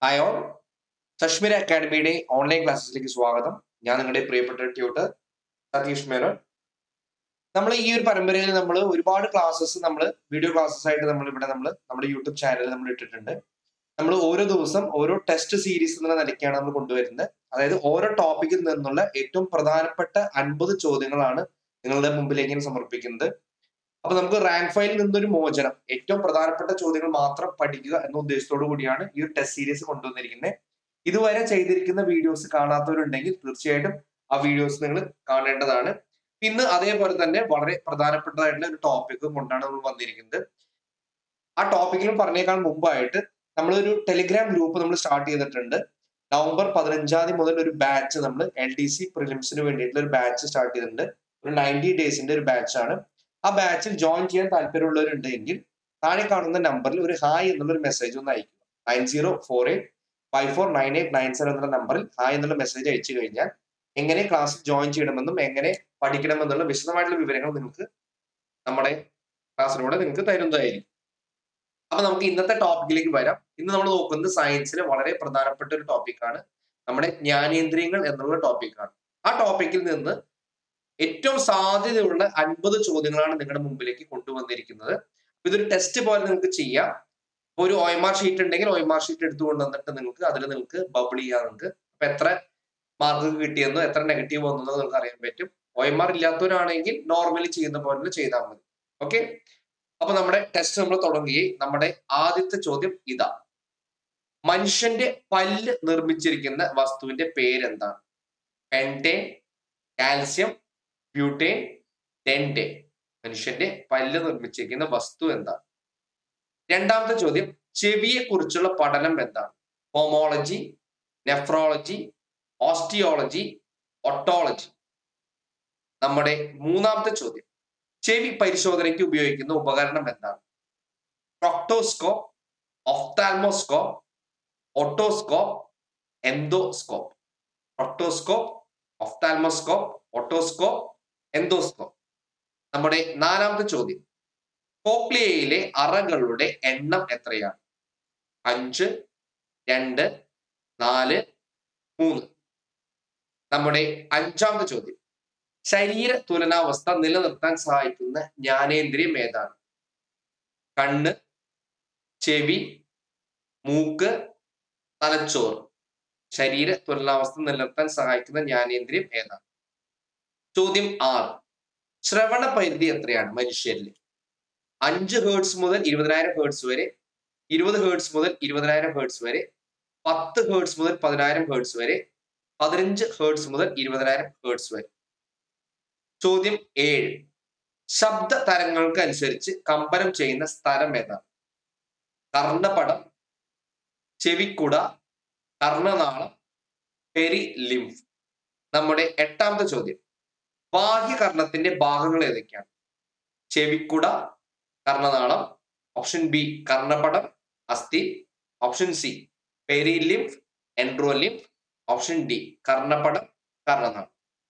hi all Kashmir അക്കാഡമിയുടെ online ക്ലാസ്സിലേക്ക് സ്വാഗതം ഞാൻ നിങ്ങളുടെ പ്രിയപ്പെട്ട ട്യൂട്ടർ സതീഷ് മേനോൻ നമ്മൾ ഈ ഒരു പരമ്പരയിൽ നമ്മൾ ഒരുപാട് ക്ലാസ്സസ് നമ്മൾ വീഡിയോ ക്ലാസ്സസ് ആയിട്ട് നമ്മൾ ഇവിടെ നമ്മൾ നമ്മുടെ യൂട്യൂബ് ചാനലിൽ നമ്മൾ ഇട്ടിട്ടുണ്ട് നമ്മൾ ഓരോ ദിവസം ഓരോ ടെസ്റ്റ് സീരീസ് എന്ന നിലയ്ക്കാണ് നമ്മൾ കൊണ്ടുവരുന്നത് അതായത് ഓരോ ടോപ്പിക്കിൽ നിന്നുള്ള ഏറ്റവും പ്രധാനപ്പെട്ട അൻപത് ചോദ്യങ്ങളാണ് നിങ്ങളുടെ മുമ്പിലേക്ക് ഞാൻ സമർപ്പിക്കുന്നത് അപ്പൊ നമുക്ക് റാങ്ക് ഫയലിൽ നിന്നൊരു മോചനം ഏറ്റവും പ്രധാനപ്പെട്ട ചോദ്യങ്ങൾ മാത്രം പഠിക്കുക എന്ന ഉദ്ദേശത്തോടു കൂടിയാണ് ഈ ഒരു ടെസ്റ്റ് സീരീസ് കൊണ്ടുവന്നിരിക്കുന്നത് ഇതുവരെ ചെയ്തിരിക്കുന്ന വീഡിയോസ് കാണാത്തവരുണ്ടെങ്കിൽ തീർച്ചയായിട്ടും ആ വീഡിയോസ് നിങ്ങൾ കാണേണ്ടതാണ് ഇന്ന് അതേപോലെ തന്നെ വളരെ പ്രധാനപ്പെട്ടതായിട്ടുള്ള ഒരു ടോപ്പിക് കൊണ്ടാണ് നമ്മൾ വന്നിരിക്കുന്നത് ആ ടോപ്പിക്കിലും പറഞ്ഞേക്കാൾ മുമ്പായിട്ട് നമ്മളൊരു ടെലിഗ്രാം ഗ്രൂപ്പ് നമ്മൾ സ്റ്റാർട്ട് ചെയ്തിട്ടുണ്ട് നവംബർ പതിനഞ്ചാം തീയതി മുതൽ ഒരു ബാച്ച് നമ്മൾ എൽ ഡി സി പ്രിലിംസിന് വേണ്ടിയിട്ടുള്ള ഒരു ബാച്ച് സ്റ്റാർട്ട് ചെയ്തിട്ടുണ്ട് ഒരു നയൻറ്റി ഡേയ്സിന്റെ ഒരു ബാച്ച് ആണ് ആ ബാച്ചിൽ ജോയിൻ ചെയ്യാൻ താല്പര്യമുള്ളവരുണ്ടെങ്കിൽ താഴെ കാണുന്ന നമ്പറിൽ ഒരു ഹായ് എന്നുള്ള ഒരു മെസ്സേജ് ഒന്ന് അയക്കുക nine zero four eight five four nine eight nine seven എന്നുള്ള നമ്പറിൽ ഹായ് എന്നുള്ള മെസ്സേജ് അയച്ചു കഴിഞ്ഞാൽ എങ്ങനെ ക്ലാസ്സിൽ ജോയിൻ ചെയ്യണമെന്നും എങ്ങനെ പഠിക്കണമെന്നുള്ള വിശദമായിട്ടുള്ള വിവരങ്ങൾ നിങ്ങൾക്ക് നമ്മുടെ ക്ലാസ്സിലൂടെ നിങ്ങൾക്ക് തരുന്നതായിരിക്കും അപ്പൊ നമുക്ക് ഇന്നത്തെ ടോപ്പിക്കിലേക്ക് വരാം ഇന്ന് നമ്മൾ നോക്കുന്നത് സയൻസിലെ വളരെ പ്രധാനപ്പെട്ട ഒരു ടോപ്പിക്കാണ് നമ്മുടെ ജ്ഞാനേന്ദ്രിയങ്ങൾ എന്നുള്ള ടോപ്പിക്കാണ് ആ ടോപ്പിക്കിൽ നിന്ന് ഏറ്റവും സാധ്യതയുള്ള അൻപത് ചോദ്യങ്ങളാണ് നിങ്ങളുടെ മുമ്പിലേക്ക് കൊണ്ടുവന്നിരിക്കുന്നത് ഇതൊരു ടെസ്റ്റ് പോലെ നിങ്ങൾക്ക് ചെയ്യാം ഇപ്പൊ ഒരു ഒ എം ആർ ഷീറ്റ് ഉണ്ടെങ്കിൽ ഒ എം ആർ ഷീറ്റ് എടുത്തു കൊണ്ടുവന്നിട്ട് നിങ്ങൾക്ക് അതിൽ നിങ്ങൾക്ക് ബബിൾ ചെയ്യാം നിങ്ങൾക്ക് അപ്പൊ എത്ര മാർക്ക് കിട്ടിയെന്നോ എത്ര നെഗറ്റീവ് വന്നോ നിങ്ങൾക്ക് അറിയാൻ പറ്റും ഒ എം ആർ ഇല്ലാത്തവരാണെങ്കിൽ നോർമലി ചെയ്യുന്ന പോലെ ചെയ്താൽ മതി ഓക്കെ അപ്പൊ നമ്മുടെ ടെസ്റ്റ് നമ്മൾ തുടങ്ങുകയും നമ്മുടെ ആദ്യത്തെ ചോദ്യം ഇതാ മനുഷ്യന്റെ പല്ല് നിർമ്മിച്ചിരിക്കുന്ന വസ്തുവിന്റെ പേരെന്താണ് പെൻറ്റേൻ കാൽസ്യം ബ്യൂട്ടേൻ ടെൻറ്റേൻ മനുഷ്യന്റെ പല്ല് നിർമ്മിച്ചിരിക്കുന്ന വസ്തു എന്താണ് രണ്ടാമത്തെ ചോദ്യം ചെവിയെ കുറിച്ചുള്ള പഠനം എന്താണ് ഹോമോളജി നെഫ്രോളജി ഓസ്റ്റിയോളജി ഒട്ടോളജി നമ്മുടെ മൂന്നാമത്തെ ചോദ്യം ചെവി പരിശോധനയ്ക്ക് ഉപയോഗിക്കുന്ന ഉപകരണം എന്താണ് പ്രൊക്ടോസ്കോപ്പ് ഒഫ്താൽമോസ്കോപ്പ് ഒട്ടോസ്കോപ്പ് എന്തോസ്കോപ്പ് പ്രൊക്ടോസ്കോപ്പ് ഒഫ്താൽമോസ്കോപ്പ് ഒട്ടോസ്കോപ്പ് എന്തോസ്കോപ്പ് നമ്മുടെ നാലാമത്തെ ചോദ്യം കോക്ലിയയിലെ അറകളുടെ എണ്ണം എത്രയാണ് അഞ്ച് രണ്ട് നാല് മൂന്ന് നമ്മുടെ അഞ്ചാമത്തെ ചോദ്യം ശരീര തുലനാവസ്ഥ നിലനിർത്താൻ സഹായിക്കുന്ന ജ്ഞാനേന്ദ്രിയം ഏതാണ് കണ്ണ് ചെവി മൂക്ക് തലച്ചോറ് ശരീര തുലനാവസ്ഥ നിലനിർത്താൻ സഹായിക്കുന്ന ജ്ഞാനേന്ദ്രിയം ഏതാണ് ചോദ്യം ആറ് ശ്രവണ പരിധി എത്രയാണ് മനുഷ്യരിൽ അഞ്ച് ഹേർട്സ് മുതൽ ഇരുപതിനായിരം ഹേർട്സ് വരെ ഇരുപത് ഹേർട്സ് മുതൽ ഇരുപതിനായിരം ഹേർട്സ് വരെ പത്ത് ഹേർട്സ് മുതൽ പതിനായിരം ഹേർട്സ് വരെ പതിനഞ്ച് ഹേർട്സ് മുതൽ ഇരുപതിനായിരം ഹേർട്സ് വരെ ചോദ്യം ഏഴ് ശബ്ദ തരങ്ങൾക്ക് അനുസരിച്ച് കമ്പനം ചെയ്യുന്ന സ്ഥലം ഏതാണ് കർണപടം ചെവിക്കുട കർണനാളം പെരി ലിംഫ് നമ്മുടെ എട്ടാമത്തെ ചോദ്യം ബാഹ്യകർണത്തിന്റെ ഭാഗങ്ങൾ ഏതൊക്കെയാണ് ചെവിക്കുട കർണനാളം ഓപ്ഷൻ ബി കർണപടം അസ്ഥി option C perilymph endolymph option D കർണപടം കർണനാളം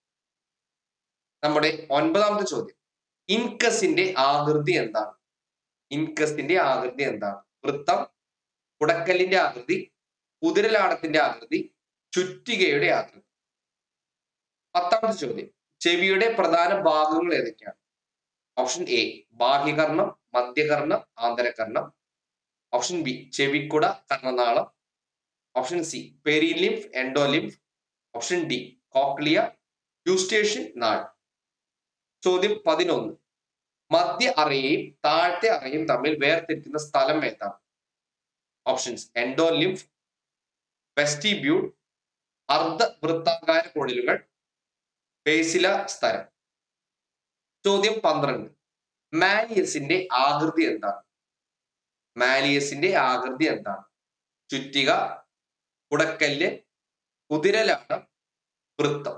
നമ്മുടെ ഒൻപതാമത്തെ ചോദ്യം ഇൻകസിന്റെ ആകൃതി എന്താണ് ഇൻകസിന്റെ ആകൃതി എന്താണ് വൃത്തം കുടക്കല്ലിന്റെ ആകൃതി കുതിരലാടത്തിന്റെ ആകൃതി ചുറ്റികയുടെ ആകൃതി പത്താമത്തെ ചോദ്യം ചെവിയുടെ പ്രധാന ഭാഗങ്ങൾ ഏതൊക്കെയാണ് ഓപ്ഷൻ എ ബാഹ്യകർണം മധ്യകർണം ആന്തരകർണം ഓപ്ഷൻ ബി ചെവിക്കുട കർണനാളം option C perilymph endolymph option D cochlea eustachian നാട് ചോദ്യം പതിനൊന്ന് മധ്യ അറയും താഴത്തെ അറയും തമ്മിൽ വേർതിരിക്കുന്ന സ്ഥലം ഏതാണ് ഓപ്ഷൻസ് എൻഡോലിംഫ് വെസ്റ്റിബ്യൂൾ അർദ്ധ വൃത്താകാര കുഴലുകൾ ബേസില സ്ഥലം ചോദ്യം പന്ത്രണ്ട് മാലിയസിന്റെ ആകൃതി എന്താണ് മാലിയസിന്റെ ആകൃതി എന്താണ് ചുറ്റിക കുടക്കല്ല് കുതിരലാടം വൃത്തം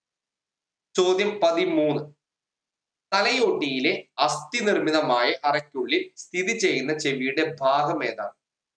ചോദ്യം പതിമൂന്ന് തലയോട്ടിയിലെ അസ്ഥി നിർമ്മിതമായ അറയ്ക്കുള്ളിൽ സ്ഥിതി ചെയ്യുന്ന ചെവിയുടെ ഭാഗം ഏതാണ്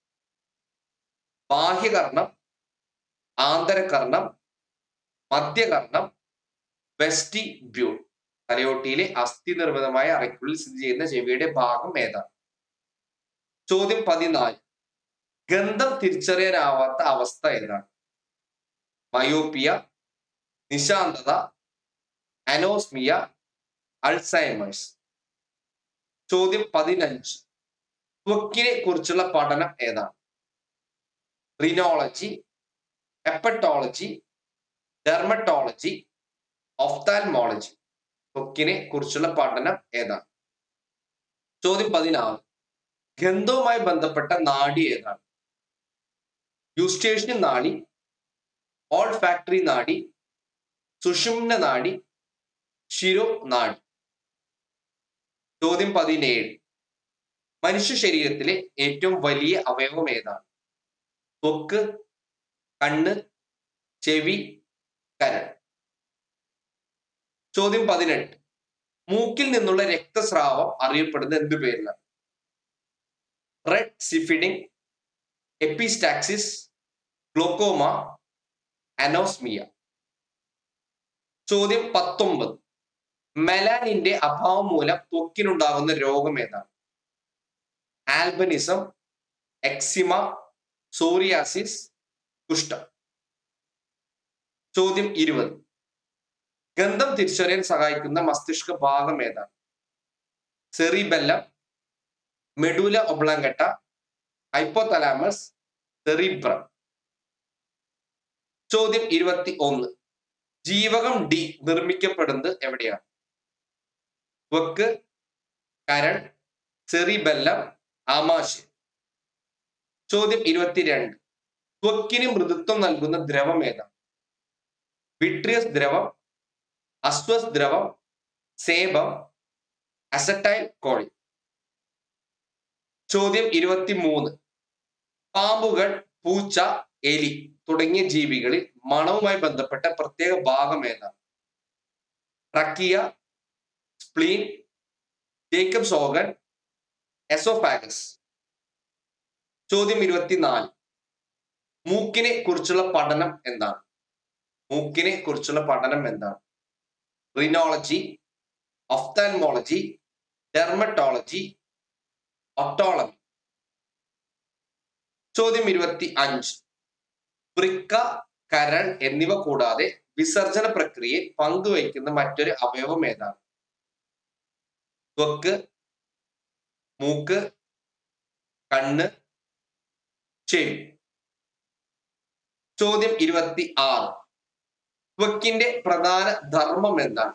ബാഹ്യകർണം ആന്തരകർണം മധ്യകർണം വെസ്റ്റി ബ്യൂൾ തലയോട്ടിയിലെ അസ്ഥി നിർമ്മിതമായ അറയ്ക്കുള്ളിൽ സ്ഥിതി ചെയ്യുന്ന ചെവിയുടെ ഭാഗം ഏതാണ് ചോദ്യം പതിനാല് ഗന്ധം തിരിച്ചറിയാനാവാത്ത അവസ്ഥ ഏതാണ് മയോപ്പിയ നിശാന്തത അനോസ്മിയ അൾസൈമേഴ്സ് ചോദ്യം പതിനഞ്ച് ത്വക്കിനെ കുറിച്ചുള്ള പഠനം ഏതാണ് റിനോളജി എപ്പറ്റോളജി ഡെർമറ്റോളജി ഒഫ്താൽമോളജി ത്വക്കിനെ കുറിച്ചുള്ള പഠനം ഏതാണ് ചോദ്യം പതിനാറ് ഗന്ധവുമായി ബന്ധപ്പെട്ട നാഡി ഏതാണ് യൂസ്റ്റേഷ്യൻ നാഡി ഓൾ ഫാക്ടറി നാഡി സുഷുമ്ന നാഡി ശിരോ നാഡി ചോദ്യം പതിനേഴ് മനുഷ്യ ശരീരത്തിലെ ഏറ്റവും വലിയ അവയവം ഏതാണ് ത്വക്ക് കണ്ണ് ചെവി കരൾ ചോദ്യം പതിനെട്ട് മൂക്കിൽ നിന്നുള്ള രക്തസ്രാവം അറിയപ്പെടുന്ന എന്തു പേരിലാണ് റെഡ് സിഫിഡിങ് എപ്പിസ്റ്റാക്സിസ് ഗ്ലോക്കോമ അനോസ്മിയ ചോദ്യം പത്തൊമ്പത് മെലാനിന്റെ അഭാവം മൂലം ത്വക്കിനുണ്ടാകുന്ന രോഗം ഏതാണ് ആൽബനിസം എക്സിമ സോറിയാസിസ് കുഷ്ഠം ചോദ്യം ഇരുപത് ഗന്ധം തിരിച്ചറിയാൻ സഹായിക്കുന്ന മസ്തിഷ്ക ഭാഗം ഏതാണ് cerebellum medulla oblongata hypothalamus cerebrum ചോദ്യം ഇരുപത്തി ഒന്ന് ജീവകം ഡി നിർമ്മിക്കപ്പെടുന്നത് എവിടെയാണ് ത്വക്ക് കരൾ സെറിബെല്ലം ആമാശയം ചോദ്യം ഇരുപത്തിരണ്ട് ത്വക്കിന് മൃദുത്വം നൽകുന്ന ദ്രവം ഏതാണ് വിട്രിയസ് ദ്രവം അസ്വസ് ദ്രവം സേബം അസറ്റൈൽ കോളി ചോദ്യം ഇരുപത്തി മൂന്ന് പാമ്പുകൾ പൂച്ച എലി തുടങ്ങിയ ജീവികളിൽ മണവുമായി ബന്ധപ്പെട്ട പ്രത്യേക ഭാഗം ഏതാണ് ട്രക്കിയ സ്പ്ലീൻ ജേക്കബ്സ് ഓഗൻ എസോഫാഗസ് ചോദ്യം ഇരുപത്തിനാല് മൂക്കിനെ കുറിച്ചുള്ള പഠനം എന്താണ് മൂക്കിനെ കുറിച്ചുള്ള പഠനം എന്താണ് റിനോളജി ഒഫ്താൽമോളജി ഡെർമറ്റോളജി ഒട്ടോളമി ചോദ്യം ഇരുപത്തി അഞ്ച് വൃക്ക കരൾ എന്നിവ കൂടാതെ വിസർജന പ്രക്രിയയിൽ പങ്കുവയ്ക്കുന്ന മറ്റൊരു അവയവം ഏതാണ് ത്വക്ക് മൂക്ക് കണ്ണ് ചെവി ചോദ്യം ഇരുപത്തി ആറ് ത്വക്കിന്റെ പ്രധാന ധർമ്മം എന്താണ്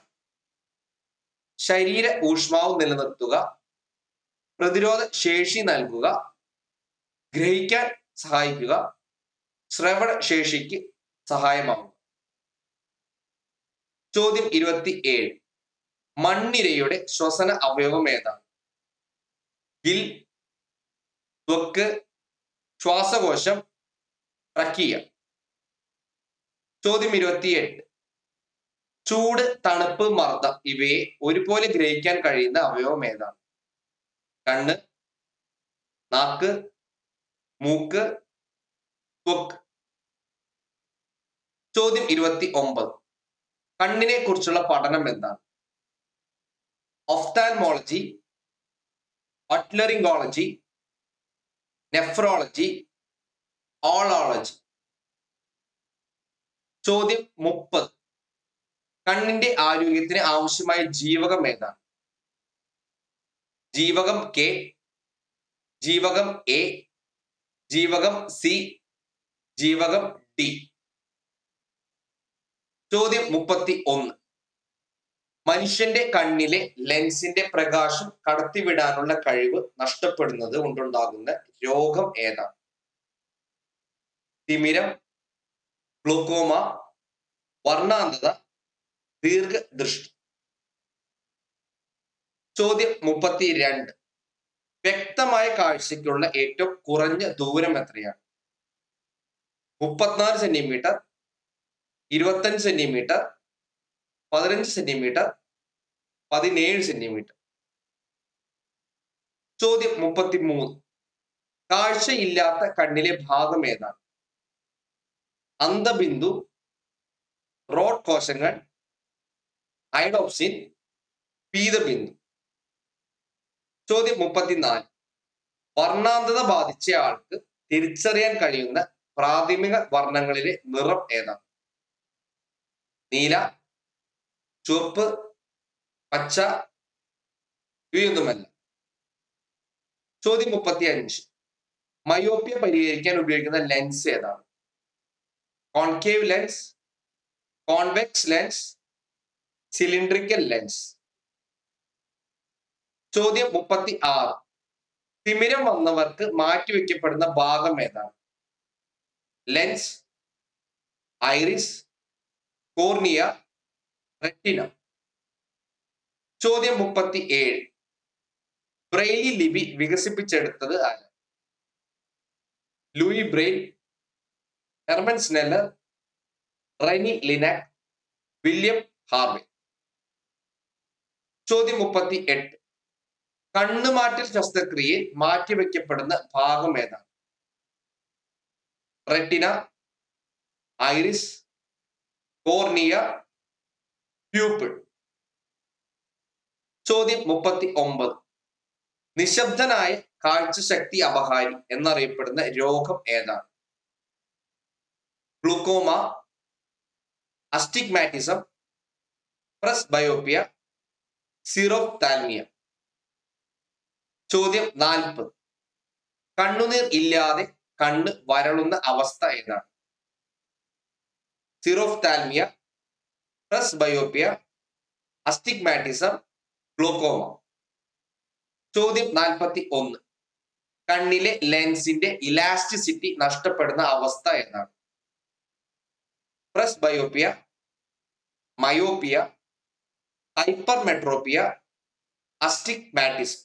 ശരീര ഊഷ്മാവ് നിലനിർത്തുക പ്രതിരോധ ശേഷി നൽകുക ഗ്രഹിക്കാൻ സഹായിക്കുക ശ്രവണ ശേഷിക്ക് സഹായമാകുക ചോദ്യം ഇരുപത്തി ഏഴ് മണ്ണിരയുടെ ശ്വസന അവയവം ഏതാണ് ഗിൽ ത്വക്ക് ശ്വാസകോശം പ്രക്കിയ ചോദ്യം ഇരുപത്തിയെട്ട് ചൂട് തണുപ്പ് മർദ്ദം ഇവയെ ഒരുപോലെ ഗ്രഹിക്കാൻ കഴിയുന്ന അവയവം ഏതാണ് കണ്ണ് നാക്ക് മൂക്ക് ത്വക്ക് ചോദ്യം ഇരുപത്തി ഒമ്പത് കണ്ണിനെ കുറിച്ചുള്ള പഠനം എന്താണ് ഒഫ്താൽമോളജി ഒട്ലറിംഗോളജി നെഫ്രോളജി ഓളോളജി ചോദ്യം മുപ്പത് കണ്ണിന്റെ ആരോഗ്യത്തിന് ആവശ്യമായ ജീവകം ഏതാണ് ജീവകം കെ ജീവകം എ ജീവകം സി ജീവകം ഡി ചോദ്യം മുപ്പത്തി ഒന്ന് മനുഷ്യന്റെ കണ്ണിലെ ലെൻസിന്റെ പ്രകാശം കടത്തിവിടാനുള്ള കഴിവ് നഷ്ടപ്പെടുന്നത് കൊണ്ടുണ്ടാകുന്ന രോഗം ഏതാണ് തിമിരം ഗ്ലൂക്കോമ വർണ്ണാന്തത ദീർഘദൃഷ്ടി ചോദ്യം മുപ്പത്തി രണ്ട് വ്യക്തമായ കാഴ്ചയ്ക്കുള്ള ഏറ്റവും കുറഞ്ഞ ദൂരം എത്രയാണ് മുപ്പത്തിനാല് സെന്റിമീറ്റർ ഇരുപത്തഞ്ച് സെന്റിമീറ്റർ പതിനഞ്ച് സെന്റിമീറ്റർ പതിനേഴ് സെന്റിമീറ്റർ ചോദ്യം മുപ്പത്തി മൂന്ന് കാഴ്ചയില്ലാത്ത കണ്ണിലെ ഭാഗം ഏതാണ് അന്തബിന്ദു റോഡ് കോശങ്ങൾ ഐഡോപ്സിൻ പീതബിന്ദു ചോദ്യം മുപ്പത്തിനാല് വർണ്ണാന്തത ബാധിച്ച ആൾക്ക് തിരിച്ചറിയാൻ കഴിയുന്ന പ്രാഥമിക വർണ്ണങ്ങളിലെ നിറം ഏതാണ് നീല ചുവപ്പ് പച്ച ഇവയൊന്നുമല്ല ചോദ്യം മുപ്പത്തി അഞ്ച് മയോപ്യ പരിഹരിക്കാൻ ഉപയോഗിക്കുന്ന ലെൻസ് ഏതാണ് concave lens convex lens cylindrical lens ചോദ്യം മുപ്പത്തി ആറ് തിമിരം വന്നവർക്ക് മാറ്റിവെക്കപ്പെടുന്ന ഭാഗം ഏതാണ് ലെൻസ് ഐറിസ് കോർണിയ റെറ്റിന ചോദ്യം മുപ്പത്തി ഏഴ് ബ്രെയിലി ലിപി വികസിപ്പിച്ചെടുത്തത് ആര് Louis Braille Herman Snellen Rene Laennec William Harvey ചോദ്യം മുപ്പത്തി എട്ട് കണ്ണുമാറ്റൽ ശസ്ത്രക്രിയയിൽ മാറ്റിവെക്കപ്പെടുന്ന ഭാഗം ഏതാണ് റെറ്റിന ഐറിസ് കോർണിയ പ്യൂപ്പിൾ ചോദ്യം മുപ്പത്തി ഒമ്പത് നിശബ്ദനായ കാഴ്ചശക്തി അപഹാരി എന്നറിയപ്പെടുന്ന രോഗം ഏതാണ് glaucoma astigmatism presbyopia xerophthalmia ചോദ്യം നാൽപ്പത് കണ്ണുനീർ ഇല്ലാതെ കണ്ണ് വരളുന്ന അവസ്ഥ ഏതാണ് xerophthalmia presbyopia astigmatism glaucoma ചോദ്യം നാൽപ്പത്തി ഒന്ന് കണ്ണിലെ ലെൻസിന്റെ ഇലാസ്റ്റിസിറ്റി നഷ്ടപ്പെടുന്ന അവസ്ഥ ഏതാണ് presbyopia myopia hypermetropia astigmatism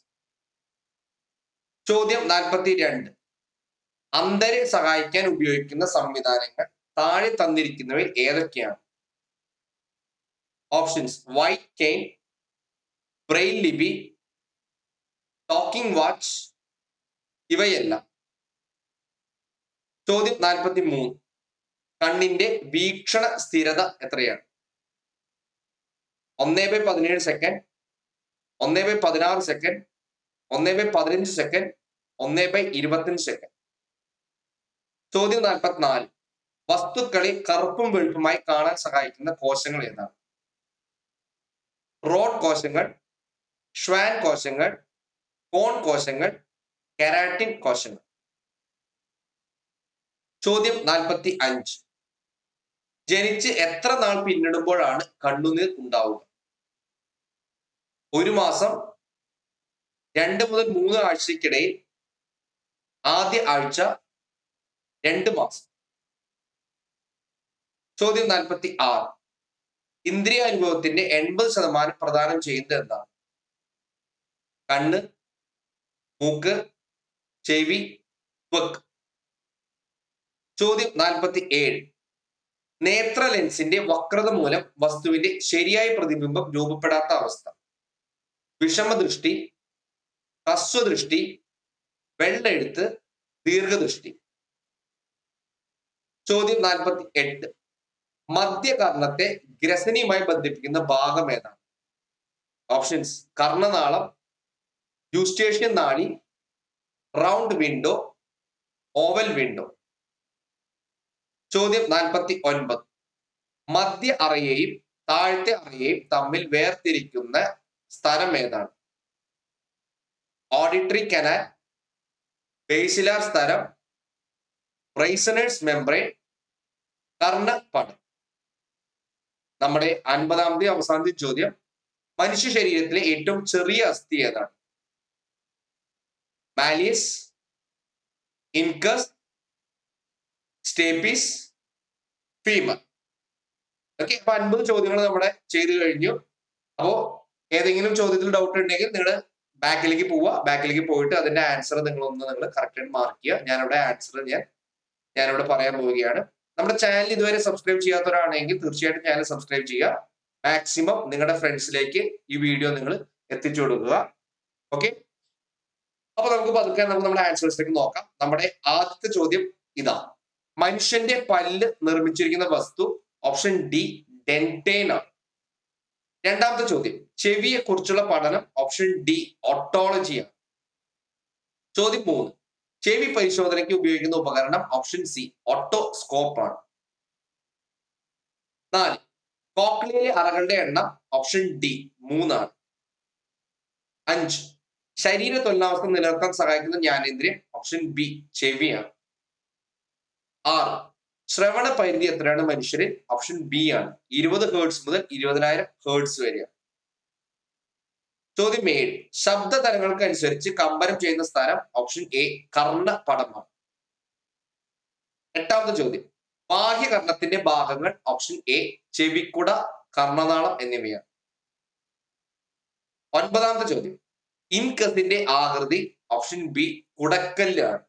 ചോദ്യം നാൽപ്പത്തി രണ്ട് അന്ധരെ സഹായിക്കാൻ ഉപയോഗിക്കുന്ന സംവിധാനങ്ങൾ താഴെ തന്നിരിക്കുന്നവയിൽ ഏതൊക്കെയാണ് ഓപ്ഷൻസ് വൈറ്റ് കെയിൻ ബ്രെയിൻ ലിപി ടോക്കിംഗ് വാച്ച് ഇവയെല്ലാം ചോദ്യം നാൽപ്പത്തി മൂന്ന് കണ്ണിന്റെ വീക്ഷണ സ്ഥിരത എത്രയാണ് ഒന്നേ ബൈ പതിനേഴ് സെക്കൻഡ് ഒന്നേ ബൈ പതിനാറ് സെക്കൻഡ് ഒന്നേ ബൈ പതിനഞ്ച് സെക്കൻഡ് ഒന്നേ ബൈ ഇരുപത്തഞ്ച് സെക്കൻഡ് ചോദ്യം നാൽപ്പത്തിനാല് വസ്തുക്കളെ കറുപ്പും വെളുപ്പുമായി കാണാൻ സഹായിക്കുന്ന കോശങ്ങൾ ഏതാണ് റോഡ് കോശങ്ങൾ ഷ്വാൻ കോശങ്ങൾ കോൺ കോശങ്ങൾ കെരാറ്റിൻ കോശങ്ങൾ ചോദ്യം നാൽപ്പത്തി അഞ്ച് ജനിച്ച് എത്ര നാൾ പിന്നിടുമ്പോഴാണ് കണ്ണുനീർ ഉണ്ടാവുക ഒരു മാസം രണ്ട് മുതൽ മൂന്ന് ആഴ്ചക്കിടയിൽ ആദ്യ ആഴ്ച രണ്ട് മാസം ചോദ്യം നാൽപ്പത്തി ആറ് ഇന്ദ്രിയ അനുഭവത്തിന്റെ എൺപത് ശതമാനം പ്രദാനം ചെയ്യുന്നത് എന്താണ് കണ്ണ് മൂക്ക് ചെവി ത്വക്ക് ചോദ്യം നാൽപ്പത്തി ഏഴ് നേത്ര ലെൻസിന്റെ വക്രത മൂലം വസ്തുവിന്റെ ശരിയായ പ്രതിബിംബം രൂപപ്പെടാത്ത അവസ്ഥ വിഷമദൃഷ്ടി ഹ്രസ്വദൃഷ്ടി വെള്ളെഴുത്ത് ദീർഘദൃഷ്ടി ചോദ്യം നാൽപ്പത്തി എട്ട് മധ്യകർണത്തെ ഗ്രസനിയുമായി ബന്ധിപ്പിക്കുന്ന ഭാഗം ഏതാണ് ഓപ്ഷൻസ് കർണനാളം യൂസ്റ്റേഷ്യൻ നാളി റൗണ്ട് വിൻഡോ ഓവൽ വിൻഡോ ചോദ്യം നാൽപ്പത്തി ഒൻപത് മധ്യ അറയെയും താഴത്തെ അറയെയും തമ്മിൽ വേർതിരിക്കുന്ന സ്ഥലം ഏതാണ് ഓഡിറ്ററി കനാൽ ബേസിലാർ സ്ഥലം റൈസനേഴ്സ് മെംബ്രെയിൻ കർണപടം നമ്മുടെ അൻപതാമത്തെ അവസാനത്തെ ചോദ്യം മനുഷ്യ ശരീരത്തിലെ ഏറ്റവും ചെറിയ അസ്ഥി ഏതാണ് malleus incus stapes femur okay അപ്പൊ അൻപത് ചോദ്യങ്ങൾ നമ്മുടെ ചെയ്തു കഴിഞ്ഞു അപ്പോ ഏതെങ്കിലും ചോദ്യത്തിൽ ഡൗട്ട് ഉണ്ടെങ്കിൽ നിങ്ങൾ ബാക്കിലേക്ക് പോവുക ബാക്കിലേക്ക് പോയിട്ട് അതിന്റെ ആൻസർ നിങ്ങൾ ഒന്ന് നിങ്ങൾ കറക്റ്റ് ആയിട്ട് മാർക്ക് ചെയ്യുക ഞാനിവിടെ ആൻസർ ഞാൻ ഞാനിവിടെ പറയാൻ പോവുകയാണ് നമ്മുടെ ചാനൽ ഇതുവരെ സബ്സ്ക്രൈബ് ചെയ്യാത്തവരാണെങ്കിൽ തീർച്ചയായിട്ടും ചാനൽ സബ്സ്ക്രൈബ് ചെയ്യുക മാക്സിമം നിങ്ങളുടെ ഫ്രണ്ട്സിലേക്ക് ഈ വീഡിയോ നിങ്ങൾ എത്തിച്ചു കൊടുക്കുക ഓക്കെ അപ്പൊ നമുക്ക് പതുക്കെ നമുക്ക് നമ്മുടെ ആൻസേഴ്സിലേക്ക് നോക്കാം നമ്മുടെ ആദ്യത്തെ ചോദ്യം ഇതാ മനുഷ്യന്റെ പല്ല് നിർമ്മിച്ചിരിക്കുന്ന വസ്തു ഓപ്ഷൻ ഡി ഡെന്റേൻ ആണ് രണ്ടാമത്തെ ചോദ്യം ചെവിയെ കുറിച്ചുള്ള പഠനം ഓപ്ഷൻ ഡി ഓട്ടോളജി ആണ് ചോദ്യം മൂന്ന് ചെവി പരിശോധനയ്ക്ക് ഉപയോഗിക്കുന്ന ഉപകരണം ഓപ്ഷൻ സി ഓട്ടോസ്കോപ്പ് ആണ് നാല് കോക്ലിയയിലെ അറകളുടെ എണ്ണം ഓപ്ഷൻ ഡി മൂന്നാണ് അഞ്ച് ശരീര തൊലിനാവസ്ഥ നിലനിർത്താൻ സഹായിക്കുന്ന ജ്ഞാനേന്ദ്രിയം ഓപ്ഷൻ ബി ചെവിയാണ് ആറ് ശ്രവണ പരിധി എത്രയാണ് മനുഷ്യരിൽ ഓപ്ഷൻ ബി ആണ് ഇരുപത് ഹേർട്സ് മുതൽ ഇരുപതിനായിരം ഹേർട്സ് വരെയാണ് ചോദ്യം ഏഴ് ശബ്ദ തരങ്ങൾക്ക് അനുസരിച്ച് കമ്പനം ചെയ്യുന്ന സ്ഥാനം ഓപ്ഷൻ എ കർണപടമാണ് എട്ടാമത്തെ ചോദ്യം ബാഹ്യകർണത്തിന്റെ ഭാഗങ്ങൾ ഓപ്ഷൻ എ ചെവിക്കുട കർണനാളം എന്നിവയാണ് ഒൻപതാമത്തെ ചോദ്യം ഇൻകസിന്റെ ആകൃതി ഓപ്ഷൻ ബി കുടക്കല്ലാണ്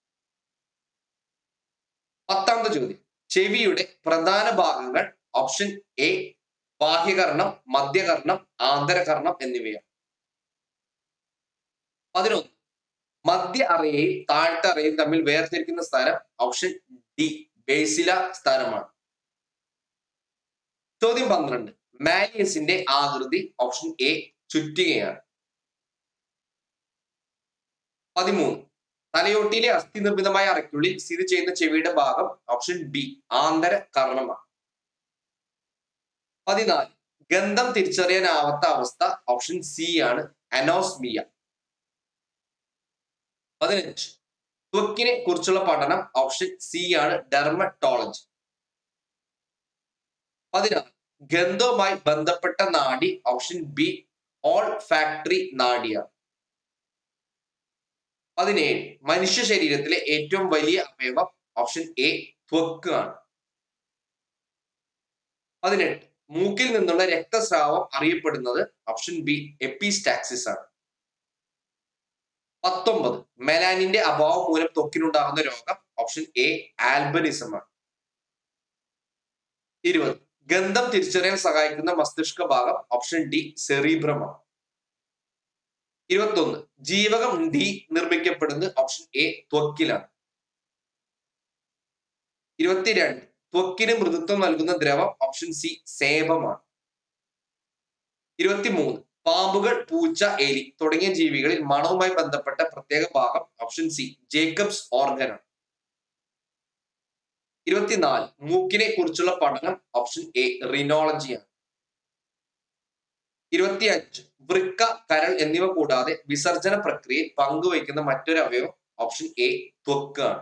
പത്താമത്തെ ചോദ്യം ചെവിയുടെ പ്രധാന ഭാഗങ്ങൾ ഓപ്ഷൻ എ ബാഹ്യകർണം മധ്യകർണം ആന്തരകർണം എന്നിവയാണ് പതിനൊന്ന് മധ്യ അറയെയും താഴ്ത്ത അറയും തമ്മിൽ വേർതിരിക്കുന്ന സ്ഥാനം ഓപ്ഷൻ ഡി ബേസില സ്ഥാനമാണ് ചോദ്യം പന്ത്രണ്ട് മാലിയസിന്റെ ആകൃതി ഓപ്ഷൻ എ ചുറ്റികയാണ് പതിമൂന്ന് തലയോട്ടിയിലെ അസ്ഥി നിർമ്മിതമായ അറയ്ക്കുള്ളിൽ സ്ഥിതി ചെയ്യുന്ന ചെവിയുടെ ഭാഗം ഓപ്ഷൻ ബി ആന്തര കർണമാണ് പതിനാല് ഗന്ധം തിരിച്ചറിയാനാവാത്ത അവസ്ഥ ഓപ്ഷൻ സി ആണ് അനോസ്മിയ പതിനഞ്ച് ത്വക്കിനെ കുറിച്ചുള്ള പഠനം ഓപ്ഷൻ സി ആണ് ഡെർമറ്റോളജി പതിനാറ് ഗന്ധവുമായി ബന്ധപ്പെട്ട നാഡി ഓപ്ഷൻ ബി ഓൾ ഫാക്ടറി നാഡിയാണ് പതിനേഴ് മനുഷ്യ ശരീരത്തിലെ ഏറ്റവും വലിയ അവയവം ഓപ്ഷൻ എ ത്വക്ക് ആണ് പതിനെട്ട് മൂക്കിൽ നിന്നുള്ള രക്തസ്രാവം അറിയപ്പെടുന്നത് ഓപ്ഷൻ ബി എപ്പിസ്റ്റാക്സിസ് ആണ് പത്തൊമ്പത് മെലാനിന്റെ അഭാവം മൂലം ത്വക്കിനുണ്ടാകുന്ന രോഗം ഓപ്ഷൻ എ ആൽബനിസം ആണ് ഇരുപത് ഗന്ധം തിരിച്ചറിയാൻ സഹായിക്കുന്ന മസ്തിഷ്ക ഭാഗം ഓപ്ഷൻ ഡി സെറീബ്രമാണ് ഇരുപത്തൊന്ന് ജീവകം ഡി നിർമ്മിക്കപ്പെടുന്നത് ഓപ്ഷൻ എ ത്വക്കിലാണ് ഇരുപത്തിരണ്ട് ത്വക്കിന് മൃദുത്വം നൽകുന്ന ദ്രവം ഓപ്ഷൻ സി സേബമാണ് ഇരുപത്തിമൂന്ന് പാമ്പുകൾ പൂച്ച എലി തുടങ്ങിയ ജീവികളിൽ മണവുമായി ബന്ധപ്പെട്ട പ്രത്യേക ഭാഗം ഓപ്ഷൻ സി ജേക്കബ്സ് ഓർഗൻ ആണ് ഇരുപത്തിനാല് മൂക്കിനെ കുറിച്ചുള്ള പഠനം ഓപ്ഷൻ എ റിനോളജിയാണ് ഇരുപത്തിയഞ്ച് വൃക്ക കരൾ എന്നിവ കൂടാതെ വിസർജന പ്രക്രിയയിൽ പങ്കുവയ്ക്കുന്ന മറ്റൊരു അവയവം ഓപ്ഷൻ എ ത്വക്ക് ആണ്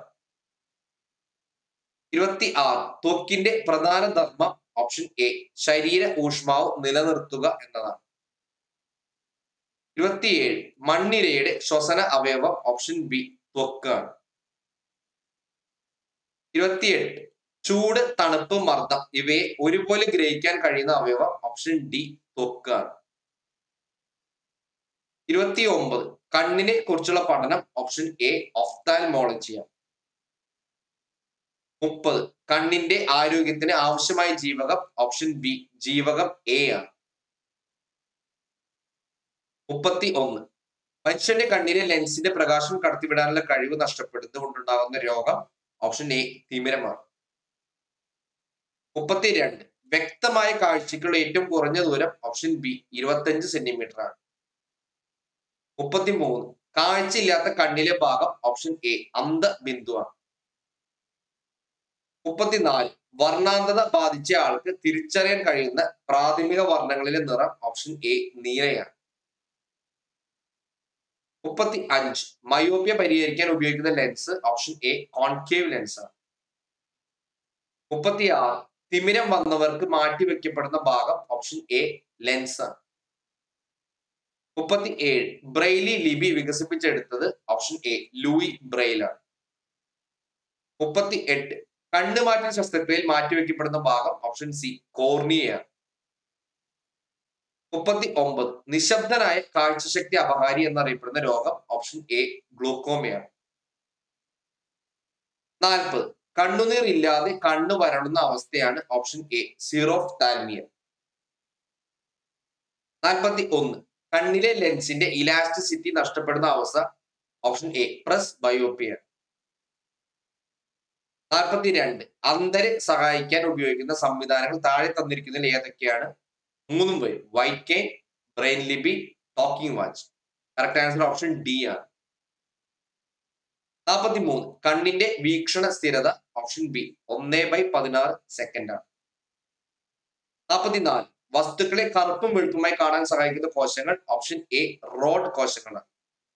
ഇരുപത്തി ആറ് ത്വക്കിന്റെ പ്രധാന ധർമ്മം ഓപ്ഷൻ എ ശരീര ഊഷ്മാവ് നിലനിർത്തുക എന്നതാണ് ഇരുപത്തിയേഴ് മണ്ണിരയുടെ ശ്വസന അവയവം ഓപ്ഷൻ ബി ത്വക്കാണ് ഇരുപത്തിയെട്ട് ചൂട് തണുപ്പ് മർദ്ദം ഇവയെ ഒരുപോലെ ഗ്രഹിക്കാൻ കഴിയുന്ന അവയവം ഓപ്ഷൻ ഡി ത്വക്കാണ് ഇരുപത്തി ഒമ്പത് കണ്ണിനെ കുറിച്ചുള്ള പഠനം ഓപ്ഷൻ എ ഒഫ്താൽമോളജിയാണ് മുപ്പത് കണ്ണിന്റെ ആരോഗ്യത്തിന് ആവശ്യമായ ജീവകം ഓപ്ഷൻ ബി ജീവകം എ ആണ് മുപ്പത്തി ഒന്ന് മനുഷ്യന്റെ കണ്ണിലെ ലെൻസിന്റെ പ്രകാശം കടത്തിവിടാനുള്ള കഴിവ് നഷ്ടപ്പെടുന്നത് കൊണ്ടുണ്ടാകുന്ന രോഗം ഓപ്ഷൻ എ തിമിരമാണ് മുപ്പത്തിരണ്ട് വ്യക്തമായ കാഴ്ചയ്ക്കുള്ള ഏറ്റവും കുറഞ്ഞ ദൂരം ഓപ്ഷൻ ബി ഇരുപത്തഞ്ച് സെന്റിമീറ്റർ ആണ് മുപ്പത്തിമൂന്ന് കാഴ്ചയില്ലാത്ത കണ്ണിലെ ഭാഗം ഓപ്ഷൻ എ അന്ധബിന്ദുവാണ് മുപ്പത്തിനാല് വർണ്ണാന്തത ബാധിച്ച ആൾക്ക് തിരിച്ചറിയാൻ കഴിയുന്ന പ്രാഥമിക വർണ്ണങ്ങളിലെ നിറം ഓപ്ഷൻ എ നീലയാണ് മുപ്പത്തി അഞ്ച് മയോപ്യ പരിഹരിക്കാൻ ഉപയോഗിക്കുന്ന lens option A concave lens ആണ് മുപ്പത്തി ആറ് തിമിരം വന്നവർക്ക് മാറ്റിവെക്കപ്പെടുന്ന ഭാഗം ഓപ്ഷൻ എ ലെൻസ് ആണ് മുപ്പത്തി ഏഴ് ബ്രെയിലി ലിപി വികസിപ്പിച്ചെടുത്തത് ഓപ്ഷൻ എ ലൂയി ബ്രെയിലാണ് മുപ്പത്തി എട്ട് കണ്ണുമാറ്റൽ ശസ്ത്രക്രിയയിൽ മാറ്റിവെക്കപ്പെടുന്ന ഭാഗം ഓപ്ഷൻ സി കോർണിയയാണ് മുപ്പത്തി ഒമ്പത് നിശബ്ദനായ കാഴ്ചശക്തി അപഹാരി എന്നറിയപ്പെടുന്ന രോഗം ഓപ്ഷൻ എ ഗ്ലൂക്കോമയാണ് നാൽപ്പത് കണ്ണുനീർ ഇല്ലാതെ കണ്ണു വരളുന്ന അവസ്ഥയാണ് ഓപ്ഷൻ എ സീറോഫ്താൽമിയ നാൽപ്പത്തി ഒന്ന് കണ്ണിലെ ലെൻസിന്റെ ഇലാസ്റ്റിസിറ്റി നഷ്ടപ്പെടുന്ന അവസ്ഥ ഓപ്ഷൻ എ പ്രസ് ബയോപ്പിയ നാൽപ്പത്തി രണ്ട് അന്ധരെ സഹായിക്കാൻ ഉപയോഗിക്കുന്ന സംവിധാനങ്ങൾ താഴെ തന്നിരിക്കുന്നതിൽ ഏതൊക്കെയാണ് മൂന്നും വരും വൈറ്റ് കെയിൻ ബ്രെയിൻ ലിബി talking watch correct answer option D ആണ് നാൽപ്പത്തി മൂന്ന് കണ്ണിന്റെ വീക്ഷണ സ്ഥിരത ഓപ്ഷൻ ബി ഒന്നേ ബൈ പതിനാറ് സെക്കൻഡ് ആണ് നാൽപ്പത്തിനാല് വസ്തുക്കളെ കറുപ്പും വെളുപ്പുമായി കാണാൻ സഹായിക്കുന്ന കോശങ്ങൾ ഓപ്ഷൻ എ റോഡ് കോശങ്ങളാണ്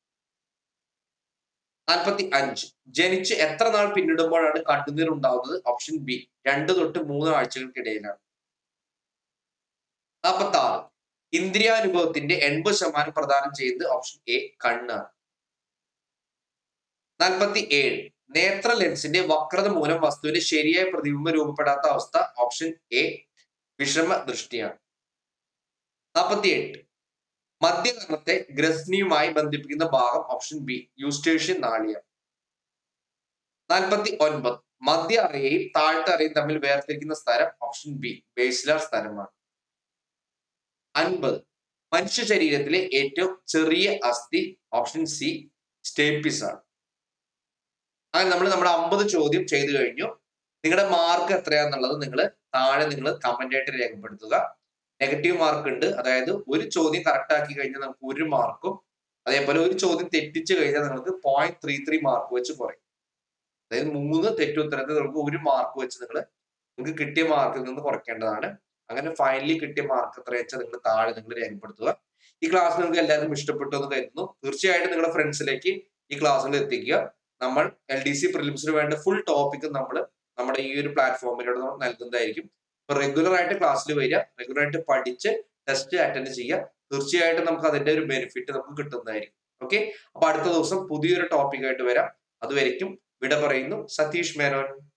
നാൽപ്പത്തി അഞ്ച് ജനിച്ച് എത്ര നാൾ പിന്നിടുമ്പോഴാണ് കണ്ണുനീർ ഉണ്ടാവുന്നത് ഓപ്ഷൻ ബി രണ്ട് തൊട്ട് മൂന്ന് ആഴ്ചകൾക്കിടയിലാണ് നാൽപ്പത്തി ആറ് ഇന്ദ്രിയാനുഭവത്തിന്റെ എൺപത് ശതമാനം പ്രദാനം ചെയ്യുന്നത് ഓപ്ഷൻ എ കണ്ണാണ് നാൽപ്പത്തി ഏഴ് നേത്ര ലെൻസിന്റെ വക്രത മൂലം വസ്തുവിന്റെ ശരിയായ പ്രതിബിംബം രൂപപ്പെടാത്ത അവസ്ഥ ഓപ്ഷൻ എ വിഷമ ദൃഷ്ടിയാണ് നാൽപ്പത്തി എട്ട് മധ്യകർണത്തെ ഗ്രസ്നിയുമായി ബന്ധിപ്പിക്കുന്ന ഭാഗം ഓപ്ഷൻ ബി യൂസ്റ്റേഷ്യൻ നാളിയാണ് നാൽപ്പത്തി ഒൻപത് മധ്യ അറയെയും താഴ്ത്ത അറയും തമ്മിൽ വേർതിരിക്കുന്ന സ്ഥലം ഓപ്ഷൻ ബി ബേസിലാർ സ്ഥലമാണ് അൻപത് മനുഷ്യ ശരീരത്തിലെ ഏറ്റവും ചെറിയ അസ്ഥി ഓപ്ഷൻ സി സ്റ്റേപ്പിസ് ആണ് അങ്ങനെ നമ്മൾ നമ്മുടെ അമ്പത് ചോദ്യം ചെയ്തു കഴിഞ്ഞു നിങ്ങളുടെ മാർക്ക് എത്രയാന്നുള്ളത് നിങ്ങൾ താഴെ നിങ്ങൾ കമന്റ് ആയിട്ട് രേഖപ്പെടുത്തുക നെഗറ്റീവ് മാർക്ക് ഉണ്ട് അതായത് ഒരു ചോദ്യം കറക്റ്റ് ആക്കി കഴിഞ്ഞാൽ നമുക്ക് ഒരു മാർക്കും അതേപോലെ ഒരു ചോദ്യം തെറ്റിച്ച് കഴിഞ്ഞാൽ നിങ്ങൾക്ക് പോയിന്റ് ത്രീ ത്രീ മാർക്ക് വെച്ച് കുറയും അതായത് മൂന്ന് തെറ്റുത്തരത്തിൽ നമുക്ക് ഒരു മാർക്ക് വെച്ച് നിങ്ങൾ നിങ്ങൾക്ക് കിട്ടിയ മാർക്കിൽ നിന്ന് കുറയ്ക്കേണ്ടതാണ് അങ്ങനെ ഫൈനലി കിട്ടിയ മാർക്ക് എത്ര വെച്ചാൽ നിങ്ങൾ താഴെ നിങ്ങൾ രേഖപ്പെടുത്തുക ഈ ക്ലാസ് നിങ്ങൾക്ക് എല്ലാവർക്കും ഇഷ്ടപ്പെട്ടു എന്ന് കരുതുന്നു തീർച്ചയായിട്ടും നിങ്ങളുടെ ഫ്രണ്ട്സിലേക്ക് ഈ ക്ലാസ്സുകൾ എത്തിക്കുക നമ്മൾ എൽ ഡി സി പ്രിലിംസിന് വേണ്ട ഫുൾ ടോപ്പിക് നമ്മൾ നമ്മുടെ ഈ ഒരു പ്ലാറ്റ്ഫോമിലൂടെ നമ്മൾ നൽകുന്നതായിരിക്കും ഇപ്പൊ റെഗുലർ ആയിട്ട് ക്ലാസ്സിൽ വരിക റെഗുലർ ആയിട്ട് പഠിച്ച് ടെസ്റ്റ് അറ്റൻഡ് ചെയ്യുക തീർച്ചയായിട്ടും നമുക്ക് അതിന്റെ ഒരു ബെനിഫിറ്റ് നമുക്ക് കിട്ടുന്നതായിരിക്കും ഓക്കെ അപ്പൊ അടുത്ത ദിവസം പുതിയൊരു ടോപ്പിക് ആയിട്ട് വരാം അതുവരെയ്ക്കും വിട പറയുന്നു സതീഷ് മേനോൻ